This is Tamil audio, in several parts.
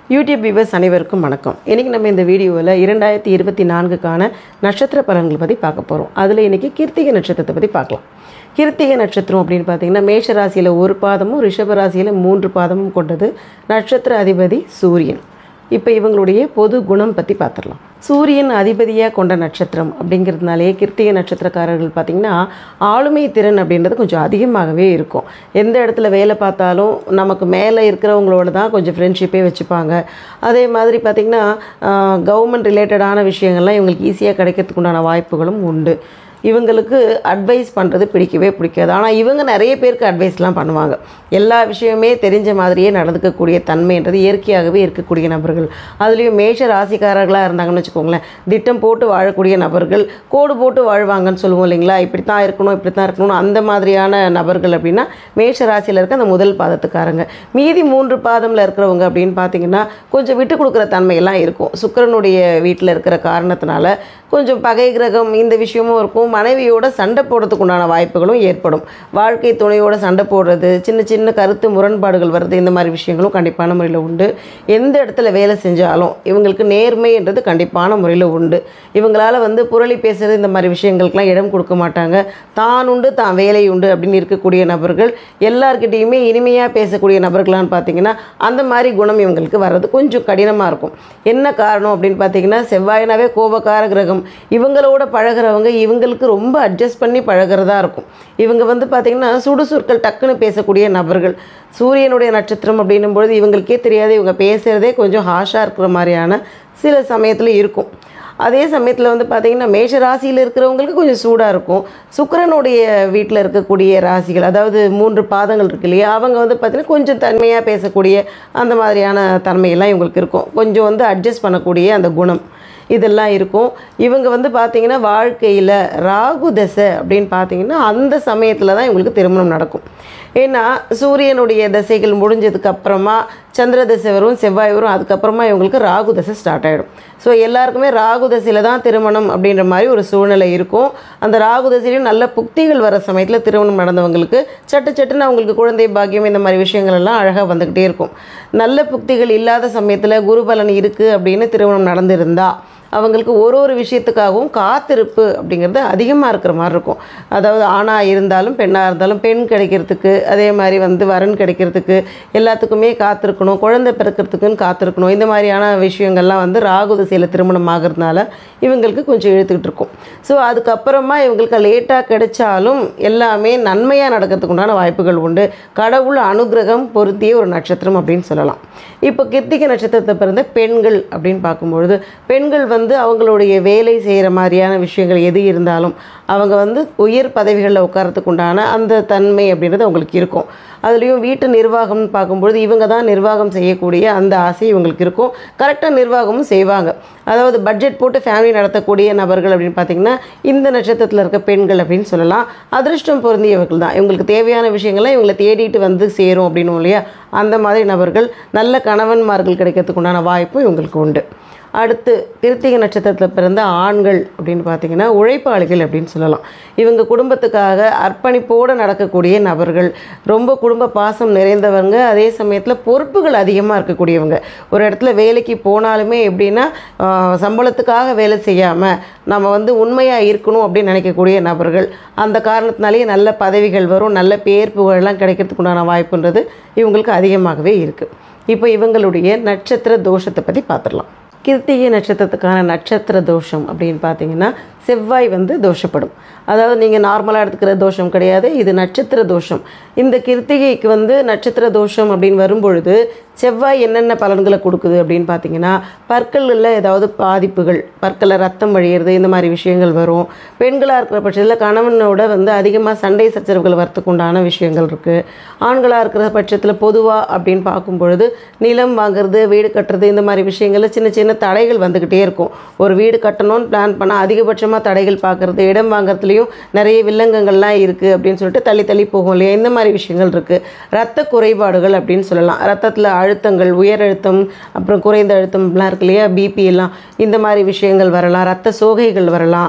யூடியூப் வியூவர்ஸ் அனைவருக்கும் வணக்கம் இன்றைக்கி நம்ம இந்த வீடியோவில் இரண்டாயிரத்தி இருபத்தி நான்குக்கான நட்சத்திர பலன்கள் பற்றி பார்க்க போகிறோம் அதில் இன்றைக்கி கிருத்திகை நட்சத்திரத்தை பற்றி பார்க்கலாம் கிருத்திகை நட்சத்திரம் அப்படின்னு பார்த்தீங்கன்னா மேஷ ராசியில் ஒரு பாதமும் ரிஷப ராசியில் மூன்று பாதமும் கொண்டது நட்சத்திர அதிபதி சூரியன் இப்போ இவங்களுடைய பொது குணம் பற்றி பார்த்துடலாம் சூரியன் அதிபதியாக கொண்ட நட்சத்திரம் அப்படிங்கிறதுனாலே கிருத்திகை நட்சத்திரக்காரர்கள் பார்த்திங்கன்னா ஆளுமை திறன் அப்படின்றது கொஞ்சம் அதிகமாகவே இருக்கும் எந்த இடத்துல வேலை பார்த்தாலும் நமக்கு மேலே இருக்கிறவங்களோட தான் கொஞ்சம் ஃப்ரெண்ட்ஷிப்பே வச்சுப்பாங்க அதே மாதிரி பார்த்திங்கன்னா கவர்மெண்ட் ரிலேட்டடான விஷயங்கள்லாம் இவங்களுக்கு ஈஸியாக கிடைக்கிறதுக்கு உண்டான வாய்ப்புகளும் உண்டு இவங்களுக்கு அட்வைஸ் பண்ணுறது பிடிக்கவே பிடிக்காது ஆனால் இவங்க நிறைய பேருக்கு அட்வைஸ்லாம் பண்ணுவாங்க எல்லா விஷயமே தெரிஞ்ச மாதிரியே நடந்துக்கக்கூடிய தன்மைன்றது இயற்கையாகவே இருக்கக்கூடிய நபர்கள் அதுலேயும் மேஷ ராசிக்காரர்களாக இருந்தாங்கன்னு வச்சுக்கோங்களேன் திட்டம் போட்டு வாழக்கூடிய நபர்கள் கோடு போட்டு வாழ்வாங்கன்னு சொல்லுவோம் இல்லைங்களா இப்படி தான் இருக்கணும் இப்படி தான் இருக்கணும் அந்த மாதிரியான நபர்கள் அப்படின்னா மேஷ ராசியில் இருக்க அந்த முதல் பாதத்துக்காரங்க மீதி மூன்று பாதமில் இருக்கிறவங்க அப்படின்னு பார்த்தீங்கன்னா கொஞ்சம் விட்டு கொடுக்குற தன்மையெல்லாம் இருக்கும் சுக்கிரனுடைய வீட்டில் இருக்கிற காரணத்தினால கொஞ்சம் பகை கிரகம் இந்த விஷயமும் இருக்கும் மனைவியோட சண்டை போடுறதுக்கு உண்டான வாய்ப்புகளும் ஏற்படும் வாழ்க்கை துணையோட சண்டை போடுறது சின்ன சின்ன கருத்து முரண்பாடுகள் வர்றது இந்த மாதிரி விஷயங்களும் கண்டிப்பான முறையில் உண்டு எந்த இடத்துல வேலை செஞ்சாலும் இவங்களுக்கு நேர்மைன்றது கண்டிப்பான முறையில் உண்டு இவங்களால் வந்து புரளி பேசுறது இந்த மாதிரி விஷயங்களுக்கெல்லாம் இடம் கொடுக்க மாட்டாங்க தான் உண்டு தான் வேலை உண்டு அப்படின்னு இருக்கக்கூடிய நபர்கள் எல்லார்கிட்டேயுமே இனிமையாக பேசக்கூடிய நபர்களான்னு பார்த்தீங்கன்னா அந்த மாதிரி குணம் இவங்களுக்கு வர்றது கொஞ்சம் கடினமாக இருக்கும் என்ன காரணம் அப்படின்னு பார்த்தீங்கன்னா செவ்வாயினாவே கோபக்கார கிரகம் இவங்களோட பழகிறவங்க இவங்களுக்கு ரொம்ப அட்ஜஸ்ட் பண்ணி பழகிறதா இருக்கும் இவங்க வந்து பார்த்திங்கன்னா சுடுசொற்கள் டக்குன்னு பேசக்கூடிய நபர்கள் சூரியனுடைய நட்சத்திரம் அப்படின்னும் பொழுது இவங்களுக்கே தெரியாது இவங்க பேசுகிறதே கொஞ்சம் ஹாஷாக இருக்கிற மாதிரியான சில சமயத்தில் இருக்கும் அதே சமயத்தில் வந்து பார்த்திங்கன்னா மேஷ ராசியில் இருக்கிறவங்களுக்கு கொஞ்சம் சூடாக இருக்கும் சுக்கிரனுடைய வீட்டில் இருக்கக்கூடிய ராசிகள் அதாவது மூன்று பாதங்கள் இருக்கு இல்லையா அவங்க வந்து பார்த்திங்கன்னா கொஞ்சம் தன்மையாக பேசக்கூடிய அந்த மாதிரியான தன்மையெல்லாம் இவங்களுக்கு இருக்கும் கொஞ்சம் வந்து அட்ஜஸ்ட் பண்ணக்கூடிய அந்த குணம் இதெல்லாம் இருக்கும் இவங்க வந்து பார்த்திங்கன்னா வாழ்க்கையில் ராகு தசை அப்படின்னு பார்த்தீங்கன்னா அந்த சமயத்தில் தான் இவங்களுக்கு திருமணம் நடக்கும் ஏன்னா சூரியனுடைய தசைகள் முடிஞ்சதுக்கு அப்புறமா சந்திர தசை வரும் செவ்வாய் வரும் அதுக்கப்புறமா இவங்களுக்கு ராகு தசை ஸ்டார்ட் ஆகிடும் ஸோ எல்லாருக்குமே ராகு தசையில் தான் திருமணம் அப்படின்ற மாதிரி ஒரு சூழ்நிலை இருக்கும் அந்த ராகு தசையிலையும் நல்ல புக்திகள் வர சமயத்தில் திருமணம் நடந்தவங்களுக்கு சட்டு சட்டுன்னு அவங்களுக்கு குழந்தை பாக்கியம் இந்த மாதிரி விஷயங்கள் எல்லாம் அழகாக வந்துக்கிட்டே இருக்கும் நல்ல புக்திகள் இல்லாத சமயத்தில் குருபலன் இருக்குது அப்படின்னு திருமணம் நடந்திருந்தா அவங்களுக்கு ஒரு ஒரு விஷயத்துக்காகவும் காத்திருப்பு அப்படிங்கிறது அதிகமாக இருக்கிற மாதிரி இருக்கும் அதாவது ஆணாக இருந்தாலும் பெண்ணாக இருந்தாலும் பெண் கிடைக்கிறதுக்கு அதே மாதிரி வந்து வரன் கிடைக்கிறதுக்கு எல்லாத்துக்குமே காத்திருக்கணும் குழந்தை பிறக்கிறதுக்குன்னு காத்திருக்கணும் இந்த மாதிரியான விஷயங்கள்லாம் வந்து ராகு திசையில் திருமணம் ஆகிறதுனால இவங்களுக்கு கொஞ்சம் இழுத்துக்கிட்டு இருக்கும் ஸோ அதுக்கப்புறமா இவங்களுக்கு லேட்டாக கிடைச்சாலும் எல்லாமே நன்மையாக நடக்கிறதுக்கு உண்டான வாய்ப்புகள் உண்டு கடவுள் அனுகிரகம் பொருத்திய ஒரு நட்சத்திரம் அப்படின்னு சொல்லலாம் இப்போ கிருத்திகை நட்சத்திரத்தை பிறந்த பெண்கள் அப்படின்னு பார்க்கும்பொழுது பெண்கள் வந்து அவங்களுடைய வேலை செய்கிற மாதிரியான விஷயங்கள் எது இருந்தாலும் அவங்க வந்து உயர் பதவிகளில் உட்காரத்துக்கு உண்டான அந்த தன்மை அப்படின்றது அவங்களுக்கு இருக்கும் அதுலேயும் வீட்டு நிர்வாகம்னு பார்க்கும்பொழுது இவங்க தான் நிர்வாகம் செய்யக்கூடிய அந்த ஆசை இவங்களுக்கு இருக்கும் கரெக்டாக நிர்வாகமும் செய்வாங்க அதாவது பட்ஜெட் போட்டு ஃபேமிலி நடத்தக்கூடிய நபர்கள் அப்படின்னு பார்த்தீங்கன்னா இந்த நட்சத்திரத்தில் இருக்க பெண்கள் அப்படின்னு சொல்லலாம் அதிர்ஷ்டம் பொருந்தியவர்கள் தான் இவங்களுக்கு தேவையான விஷயங்கள்லாம் இவங்களை தேடிட்டு வந்து சேரும் அப்படின்னு இல்லையா அந்த மாதிரி நபர்கள் நல்ல கணவன்மார்கள் கிடைக்கிறதுக்கு உண்டான வாய்ப்பும் இவங்களுக்கு உண்டு அடுத்து கிருத்திகை நட்சத்திரத்தில் பிறந்த ஆண்கள் அப்படின்னு பார்த்தீங்கன்னா உழைப்பாளிகள் அப்படின்னு சொல்லலாம் இவங்க குடும்பத்துக்காக அர்ப்பணிப்போடு நடக்கக்கூடிய நபர்கள் ரொம்ப குடும்ப பாசம் நிறைந்தவங்க அதே சமயத்தில் பொறுப்புகள் அதிகமாக இருக்கக்கூடியவங்க ஒரு இடத்துல வேலைக்கு போனாலுமே எப்படின்னா சம்பளத்துக்காக வேலை செய்யாமல் நம்ம வந்து உண்மையாக இருக்கணும் அப்படின்னு நினைக்கக்கூடிய நபர்கள் அந்த காரணத்தினாலேயே நல்ல பதவிகள் வரும் நல்ல பேர் புகழெல்லாம் கிடைக்கிறதுக்கு உண்டான வாய்ப்புன்றது இவங்களுக்கு அதிகமாகவே இருக்குது இப்போ இவங்களுடைய நட்சத்திர தோஷத்தை பற்றி பார்த்துடலாம் கிருத்திகை நட்சத்திரத்துக்கான நட்சத்திர தோஷம் அப்படின்னு பார்த்தீங்கன்னா செவ்வாய் வந்து தோஷப்படும் அதாவது நீங்கள் நார்மலாக எடுத்துக்கிற தோஷம் கிடையாது இது நட்சத்திர தோஷம் இந்த கிருத்திகைக்கு வந்து நட்சத்திர தோஷம் அப்படின்னு வரும்பொழுது செவ்வாய் என்னென்ன பலன்களை கொடுக்குது அப்படின்னு பார்த்தீங்கன்னா பற்களில் ஏதாவது பாதிப்புகள் பற்களில் ரத்தம் வழியிறது இந்த மாதிரி விஷயங்கள் வரும் பெண்களாக இருக்கிற பட்சத்தில் கணவனோட வந்து அதிகமாக சண்டை சச்சரவுகள் வரத்துக்கு உண்டான விஷயங்கள் இருக்குது ஆண்களாக இருக்கிற பட்சத்தில் பொதுவாக அப்படின்னு பார்க்கும் பொழுது நிலம் வாங்குறது வீடு கட்டுறது இந்த மாதிரி விஷயங்களில் சின்ன சின்ன தடைகள் வந்துக்கிட்டே இருக்கும் ஒரு வீடு கட்டணும்னு பிளான் பண்ணால் அதிகபட்சமாக தடைகள் பார்க்குறது இடம் வாங்குறதுலேயும் நிறைய வில்லங்கங்கள்லாம் இருக்குது அப்படின்னு சொல்லிட்டு தள்ளி தள்ளி போகும் இல்லையா இந்த மாதிரி விஷயங்கள் இருக்குது ரத்த குறைபாடுகள் அப்படின்னு சொல்லலாம் ரத்தத்தில் அழுத்தங்கள் உயர் அழுத்தம் அப்புறம் குறைந்த அழுத்தம்லாம் இருக்கு இல்லையா பிபி எல்லாம் இந்த மாதிரி விஷயங்கள் வரலாம் ரத்த சோகைகள் வரலாம்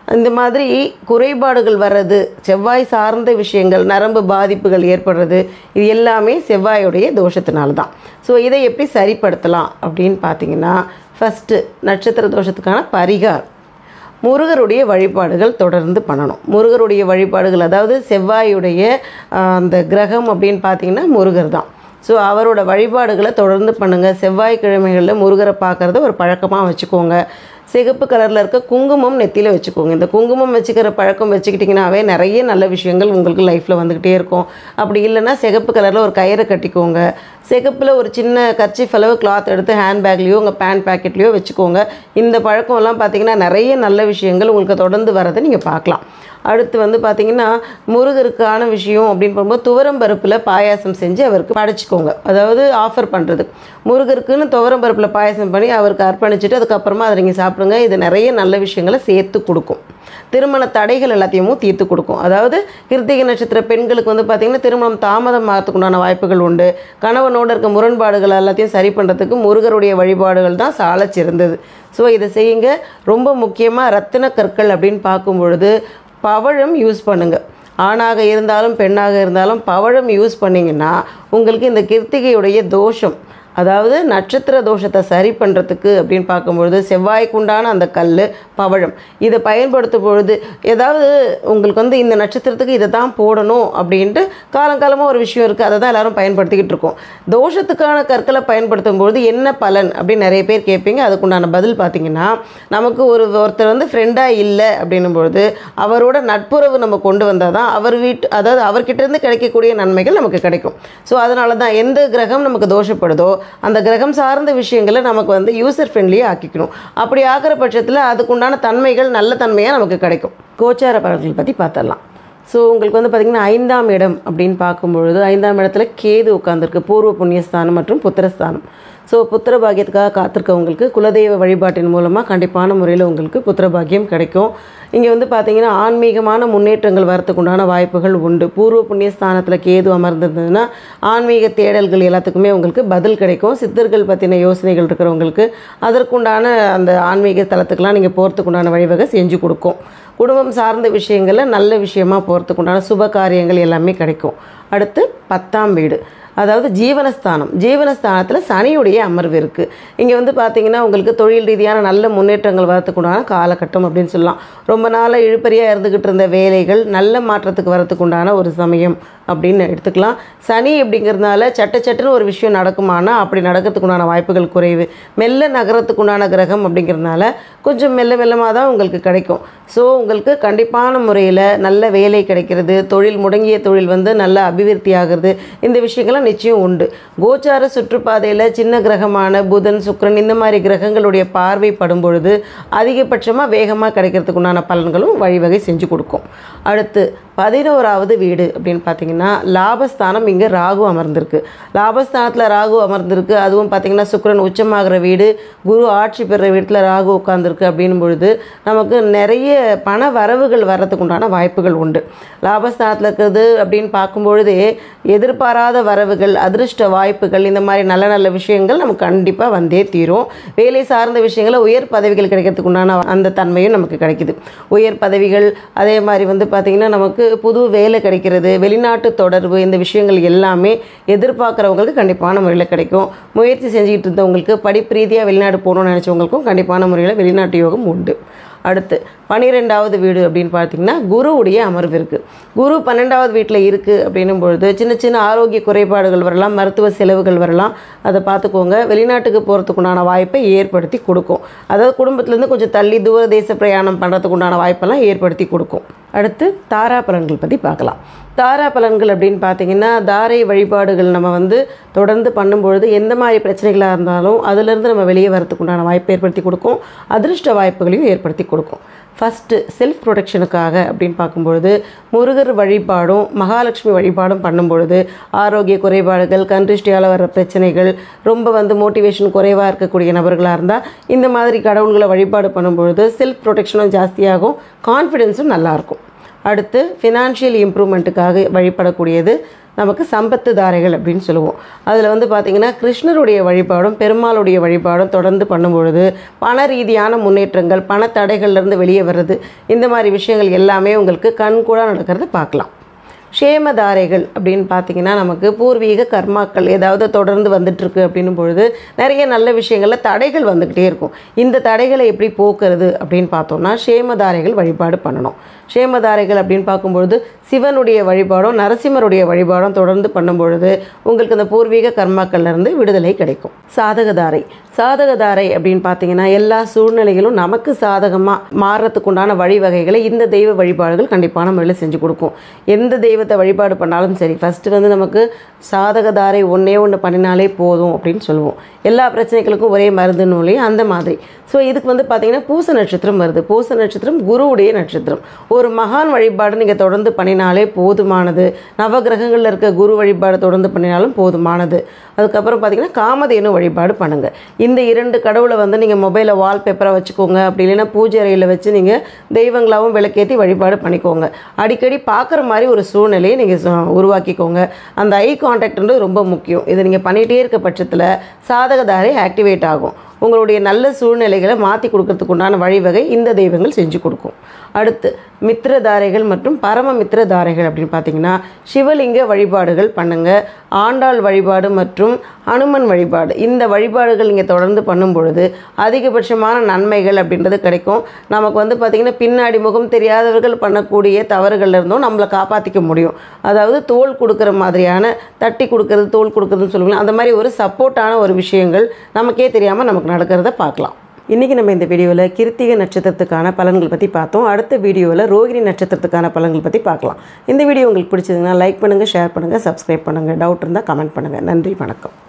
இந்த மாதிரி குறைபாடுகள் வர்றது செவ்வாய் சார்ந்த விஷயங்கள் நரம்பு பாதிப்புகள் ஏற்படுறது இது எல்லாமே செவ்வாயுடைய தோஷத்தினால தான் ஸோ இதை எப்படி சரிப்படுத்தலாம் அப்படின்னு பார்த்தீங்கன்னா ஃபஸ்ட்டு நட்சத்திர தோஷத்துக்கான பரிகாரம் முருகருடைய வழிபாடுகள் தொடர்ந்து பண்ணணும் முருகருடைய வழிபாடுகள் அதாவது செவ்வாயுடைய ஆஹ், அந்த கிரகம் அப்படின்னு பார்த்தீங்கன்னா முருகர் தான் ஸோ அவரோட வழிபாடுகளை தொடர்ந்து பண்ணுங்கள் செவ்வாய்க்கிழமைகளில் முருகரை பார்க்குறத ஒரு பழக்கமாக வச்சுக்கோங்க சிகப்பு கலரில் இருக்க குங்குமம் நெத்தியில் வச்சுக்கோங்க இந்த குங்குமம் வச்சுக்கிற பழக்கம் வச்சுக்கிட்டிங்கனாவே நிறைய நல்ல விஷயங்கள் உங்களுக்கு லைஃப்பில் வந்துக்கிட்டே இருக்கும் அப்படி இல்லைன்னா சிகப்பு கலரில் ஒரு கயிறை கட்டிக்கோங்க சிகப்பில் ஒரு சின்ன கர்ச்சிஃப் அளவு கிளாத் எடுத்து ஹேண்ட்பேக்லேயோ உங்கள் பேண்ட் பேக்கெட்லேயோ வச்சுக்கோங்க இந்த பழக்கம்லாம் பார்த்தீங்கன்னா நிறைய நல்ல விஷயங்கள் உங்களுக்கு தொடர்ந்து வரதை நீங்கள் பார்க்கலாம் அடுத்து வந்து பார்த்தீங்கன்னா முருகருக்கான விஷயம் அப்படின்னு போகும்போது துவரம் பருப்பில் பாயாசம் செஞ்சு அவருக்கு படைச்சிக்கோங்க அதாவது ஆஃபர் பண்ணுறது முருகருக்குன்னு துவரம் பருப்பில் பாயாசம் பண்ணி அவருக்கு அர்ப்பணிச்சுட்டு அதுக்கப்புறமா அதை நீங்கள் சாப்பிடுங்க இது நிறைய நல்ல விஷயங்களை சேர்த்து கொடுக்கும் திருமண தடைகள் எல்லாத்தையும் தீர்த்து கொடுக்கும் அதாவது கிருத்திகை நட்சத்திர பெண்களுக்கு வந்து பார்த்திங்கன்னா திருமணம் தாமதம் ஆகிறதுக்குண்டான வாய்ப்புகள் உண்டு கணவனோட இருக்க முரண்பாடுகள் எல்லாத்தையும் சரி பண்ணுறதுக்கு முருகருடைய வழிபாடுகள் தான் சாலச் சிறந்தது ஸோ இதை செய்யுங்க ரொம்ப முக்கியமாக ரத்தின கற்கள் அப்படின்னு பார்க்கும் பொழுது பவழம் யூஸ் பண்ணுங்கள் ஆணாக இருந்தாலும் பெண்ணாக இருந்தாலும் பவழம் யூஸ் பண்ணிங்கன்னா உங்களுக்கு இந்த கிருத்திகையுடைய தோஷம் அதாவது நட்சத்திர தோஷத்தை சரி பண்ணுறதுக்கு அப்படின்னு பார்க்கும்பொழுது செவ்வாய்க்குண்டான அந்த கல் பவழம் இதை பயன்படுத்தும் பொழுது ஏதாவது உங்களுக்கு வந்து இந்த நட்சத்திரத்துக்கு இதை தான் போடணும் அப்படின்ட்டு காலங்காலமாக ஒரு விஷயம் இருக்குது அதை தான் எல்லாரும் பயன்படுத்திக்கிட்டு இருக்கோம் தோஷத்துக்கான கற்களை பயன்படுத்தும் பொழுது என்ன பலன் அப்படின்னு நிறைய பேர் கேட்பீங்க அதுக்குண்டான பதில் பார்த்தீங்கன்னா நமக்கு ஒரு ஒருத்தர் வந்து ஃப்ரெண்டாக இல்லை அப்படின்னும் பொழுது அவரோட நட்புறவு நம்ம கொண்டு வந்தால் தான் அவர் வீட்டு அதாவது அவர்கிட்ட இருந்து கிடைக்கக்கூடிய நன்மைகள் நமக்கு கிடைக்கும் ஸோ அதனால தான் எந்த கிரகம் நமக்கு தோஷப்படுதோ அந்த கிரகம் சார்ந்த விஷயங்களை நமக்கு வந்து யூசர் ஃப்ரெண்ட்லியாக ஆக்கிக்கணும் அப்படி ஆகிற பட்சத்தில் அதுக்குண்டான தன்மைகள் நல்ல தன்மையாக நமக்கு கிடைக்கும் கோச்சார பலன்கள் பற்றி பார்த்துடலாம் ஸோ உங்களுக்கு வந்து பார்த்திங்கன்னா ஐந்தாம் இடம் அப்படின்னு பார்க்கும்பொழுது ஐந்தாம் இடத்துல கேது உட்காந்துருக்கு பூர்வ புண்ணியஸ்தானம் மற்றும் புத்திரஸ்தானம் ஸோ புத்திர பாக்கியத்துக்காக காத்திருக்கவங்களுக்கு குலதெய்வ வழிபாட்டின் மூலமாக கண்டிப்பான முறையில் உங்களுக்கு புத்திர பாக்கியம் கிடைக்கும் இங்கே வந்து பார்த்தீங்கன்னா ஆன்மீகமான முன்னேற்றங்கள் வரத்துக்கு உண்டான வாய்ப்புகள் உண்டு பூர்வ புண்ணியஸ்தானத்தில் கேது அமர்ந்திருந்ததுன்னா ஆன்மீக தேடல்கள் எல்லாத்துக்குமே உங்களுக்கு பதில் கிடைக்கும் சித்தர்கள் பற்றின யோசனைகள் இருக்கிறவங்களுக்கு அதற்குண்டான அந்த ஆன்மீக தலத்துக்கெல்லாம் நீங்கள் போகிறதுக்குண்டான வழிவகை செஞ்சு கொடுக்கும் குடும்பம் சார்ந்த விஷயங்களில் நல்ல விஷயமா போகிறதுக்கு உண்டான சுப காரியங்கள் எல்லாமே கிடைக்கும் அடுத்து பத்தாம் வீடு அதாவது ஜீவனஸ்தானம் ஜீவனஸ்தானத்தில் சனியுடைய அமர்வு இருக்குது இங்கே வந்து பார்த்தீங்கன்னா உங்களுக்கு தொழில் ரீதியான நல்ல முன்னேற்றங்கள் வரத்துக்குண்டான காலகட்டம் அப்படின்னு சொல்லலாம் ரொம்ப நாளாக இழுபறியாக இருந்துக்கிட்டு இருந்த வேலைகள் நல்ல மாற்றத்துக்கு வரத்துக்கு உண்டான ஒரு சமயம் அப்படின்னு எடுத்துக்கலாம் சனி அப்படிங்கிறதுனால சட்ட சட்டுன்னு ஒரு விஷயம் நடக்குமானா அப்படி நடக்கிறதுக்கு உண்டான வாய்ப்புகள் குறைவு மெல்ல நகரத்துக்கு உண்டான கிரகம் அப்படிங்கிறதுனால கொஞ்சம் மெல்ல மெல்லமாக தான் உங்களுக்கு கிடைக்கும் ஸோ உங்களுக்கு கண்டிப்பான முறையில் நல்ல வேலை கிடைக்கிறது தொழில் முடங்கிய தொழில் வந்து நல்ல அபிவிருத்தி ஆகிறது இந்த விஷயங்கள்லாம் நிச்சயம் உண்டு கோச்சார சுற்றுப்பாதையில் சின்ன கிரகமான புதன் சுக்கிரன் இந்த மாதிரி கிரகங்களுடைய பார்வை படும் பொழுது அதிகபட்சமாக வேகமாக கிடைக்கிறதுக்கு உண்டான பலன்களும் வழிவகை செஞ்சு கொடுக்கும் அடுத்து பதினோராவது வீடு அப்படின்னு பார்த்தீங்கன்னா லாபஸ்தானம் இங்கே ராகு அமர்ந்திருக்கு லாபஸ்தானத்தில் ராகு அமர்ந்திருக்கு அதுவும் பார்த்தீங்கன்னா சுக்கிரன் உச்சமாகிற வீடு குரு ஆட்சி பெறுற வீட்டில் ராகு உட்காந்துருக்கு அப்படின்னும் பொழுது நமக்கு நிறைய பண வரவுகள் வர்றதுக்கு உண்டான வாய்ப்புகள் உண்டு லாபஸ்தானத்தில் இருக்கிறது அப்படின்னு பார்க்கும்பொழுதே எதிர்பாராத வரவுகள் அதிர்ஷ்ட வாய்ப்புகள் இந்த மாதிரி நல்ல நல்ல விஷயங்கள் நமக்கு கண்டிப்பாக வந்தே தீரும் வேலை சார்ந்த விஷயங்களில் உயர் பதவிகள் கிடைக்கிறதுக்கு உண்டான அந்த தன்மையும் நமக்கு கிடைக்குது உயர் பதவிகள் அதே மாதிரி வந்து பார்த்திங்கன்னா நமக்கு புது வேலை கிடைக்கிறது வெளிநாட்டு தொடர்பு இந்த விஷயங்கள் எல்லாமே எதிர்பார்க்குறவங்களுக்கு கண்டிப்பான முறையில் கிடைக்கும் முயற்சி செஞ்சுக்கிட்டு இருந்தவங்களுக்கு படிப்பு ரீதியாக வெளிநாடு போகணும்னு நினச்சவங்களுக்கும் கண்டிப்பான முறையில் வெளிநாட்டு யோகம் உண்டு அடுத்து பன்னிரெண்டாவது வீடு அப்படின்னு பார்த்தீங்கன்னா குருவுடைய அமர்வு இருக்குது குரு பன்னெண்டாவது வீட்டில் இருக்குது அப்படின்னும் பொழுது சின்ன சின்ன ஆரோக்கிய குறைபாடுகள் வரலாம் மருத்துவ செலவுகள் வரலாம் அதை பார்த்துக்கோங்க வெளிநாட்டுக்கு போகிறதுக்குண்டான வாய்ப்பை ஏற்படுத்தி கொடுக்கும் அதாவது குடும்பத்துலேருந்து கொஞ்சம் தள்ளி தூர தேச பிரயாணம் பண்ணுறதுக்கு உண்டான வாய்ப்பெல்லாம் ஏற்படுத்தி கொடுக்கும் அடுத்து தாரா பலன்கள் பற்றி பார்க்கலாம் தாரா பலன்கள் அப்படின்னு பார்த்தீங்கன்னா தாரை வழிபாடுகள் நம்ம வந்து தொடர்ந்து பண்ணும்பொழுது எந்த மாதிரி பிரச்சனைகளாக இருந்தாலும் அதிலிருந்து நம்ம வெளியே வரதுக்கு உண்டான வாய்ப்பை ஏற்படுத்தி கொடுக்கும் அதிர்ஷ்ட வாய்ப்புகளையும் ஏற்படுத்தி கொடுக்கும் ஃபஸ்ட்டு செல்ஃப் ப்ரொடெக்ஷனுக்காக அப்படின்னு பார்க்கும்பொழுது முருகர் வழிபாடும் மகாலட்சுமி வழிபாடும் பண்ணும்பொழுது ஆரோக்கிய குறைபாடுகள் கண்ட்ரிஷ்டியால் வர பிரச்சனைகள் ரொம்ப வந்து மோட்டிவேஷன் குறைவாக இருக்கக்கூடிய நபர்களாக இருந்தால் இந்த மாதிரி கடவுள்களை வழிபாடு பண்ணும்பொழுது செல்ஃப் ப்ரொடெக்ஷனும் ஜாஸ்தியாகும் கான்ஃபிடென்ஸும் நல்லாயிருக்கும் அடுத்து ஃபினான்ஷியல் இம்ப்ரூவ்மெண்ட்டுக்காக வழிபடக்கூடியது நமக்கு சம்பத்து தாரைகள் அப்படின்னு சொல்லுவோம் அதில் வந்து பார்த்திங்கன்னா கிருஷ்ணருடைய வழிபாடும் பெருமாளுடைய வழிபாடும் தொடர்ந்து பண்ணும்பொழுது பண ரீதியான முன்னேற்றங்கள் பண தடைகள்லேருந்து வெளியே வர்றது இந்த மாதிரி விஷயங்கள் எல்லாமே உங்களுக்கு கண் கூட நடக்கிறத பார்க்கலாம் க்ஷேமதாரைகள் அப்படின்னு பார்த்தீங்கன்னா நமக்கு பூர்வீக கர்மாக்கள் ஏதாவது தொடர்ந்து வந்துட்டுருக்கு அப்படின்னும் பொழுது நிறைய நல்ல விஷயங்களில் தடைகள் வந்துக்கிட்டே இருக்கும் இந்த தடைகளை எப்படி போக்குறது அப்படின்னு பார்த்தோம்னா க்ஷேமதாரைகள் வழிபாடு பண்ணணும் க்ஷேமதாரைகள் அப்படின்னு பார்க்கும்பொழுது சிவனுடைய வழிபாடும் நரசிம்மருடைய வழிபாடும் தொடர்ந்து பண்ணும் பொழுது உங்களுக்கு அந்த பூர்வீக கர்மாக்கள்லேருந்து விடுதலை கிடைக்கும் சாதகதாரை சாதகதாரை அப்படின்னு பார்த்தீங்கன்னா எல்லா சூழ்நிலைகளும் நமக்கு சாதகமாக மாறுறதுக்கு உண்டான வழிவகைகளை இந்த தெய்வ வழிபாடுகள் கண்டிப்பான முறையில் செஞ்சு கொடுக்கும் எந்த தெய்வத்தை வழிபாடு பண்ணாலும் சரி ஃபஸ்ட்டு வந்து நமக்கு சாதகதாரை ஒன்றே ஒன்று பண்ணினாலே போதும் அப்படின்னு சொல்லுவோம் எல்லா பிரச்சனைகளுக்கும் ஒரே மருந்துன்னு இல்லையா அந்த மாதிரி ஸோ இதுக்கு வந்து பார்த்தீங்கன்னா பூச நட்சத்திரம் வருது பூச நட்சத்திரம் குருவுடைய நட்சத்திரம் ஒரு மகான் வழிபாடு நீங்கள் தொடர்ந்து பண்ணினாலே போதுமானது நவகிரகங்களில் இருக்க குரு வழிபாடு தொடர்ந்து பண்ணினாலும் போதுமானது அதுக்கப்புறம் பார்த்தீங்கன்னா காமதேனு வழிபாடு பண்ணுங்கள் இந்த இரண்டு கடவுளை வந்து நீங்கள் மொபைலில் வால்பேப்பராக வச்சுக்கோங்க அப்படி இல்லைன்னா பூஜை அறையில் வச்சு நீங்கள் தெய்வங்களாகவும் விளக்கேற்றி வழிபாடு பண்ணிக்கோங்க அடிக்கடி பார்க்குற மாதிரி ஒரு சூழ்நிலையை நீங்கள் உருவாக்கிக்கோங்க அந்த ஐ கான்டாக்ட்ன்றது ரொம்ப முக்கியம் இதை நீங்கள் பண்ணிகிட்டே இருக்க பட்சத்தில் சாதகதாரை ஆக்டிவேட் ஆகும் உங்களுடைய நல்ல சூழ்நிலைகளை மாற்றி கொடுக்கறதுக்கு உண்டான வழிவகை இந்த தெய்வங்கள் செஞ்சு கொடுக்கும் அடுத்து மித்திரதாரைகள் மற்றும் பரம மித்திரதாரைகள் அப்படின்னு பார்த்தீங்கன்னா சிவலிங்க வழிபாடுகள் பண்ணுங்க ஆண்டாள் வழிபாடு மற்றும் அனுமன் வழிபாடு இந்த வழிபாடுகள் நீங்கள் தொடர்ந்து பண்ணும் பொழுது அதிகபட்சமான நன்மைகள் அப்படின்றது கிடைக்கும் நமக்கு வந்து பார்த்திங்கன்னா பின்னாடி முகம் தெரியாதவர்கள் பண்ணக்கூடிய தவறுகள்ல இருந்தும் நம்மளை காப்பாற்றிக்க முடியும் அதாவது தோல் கொடுக்குற மாதிரியான தட்டி கொடுக்கறது தோல் கொடுக்குறதுன்னு சொல்லுவாங்க அந்த மாதிரி ஒரு சப்போர்ட்டான ஒரு விஷயங்கள் நமக்கே தெரியாமல் நமக்கு நடக்கிறத பார்க்கலாம் இன்றைக்கி நம்ம இந்த வீடியோவில் கிருத்திகை நட்சத்திரத்துக்கான பலன்கள் பற்றி பார்த்தோம் அடுத்த வீடியோவில் ரோகிணி நட்சத்திரத்துக்கான பலன்கள் பற்றி பார்க்கலாம் இந்த வீடியோ உங்களுக்கு பிடிச்சதுன்னா லைக் பண்ணுங்கள் ஷேர் பண்ணுங்கள் சப்ஸ்கிரைப் பண்ணுங்கள் டவுட் இருந்தால் கமெண்ட் பண்ணுங்கள் நன்றி வணக்கம்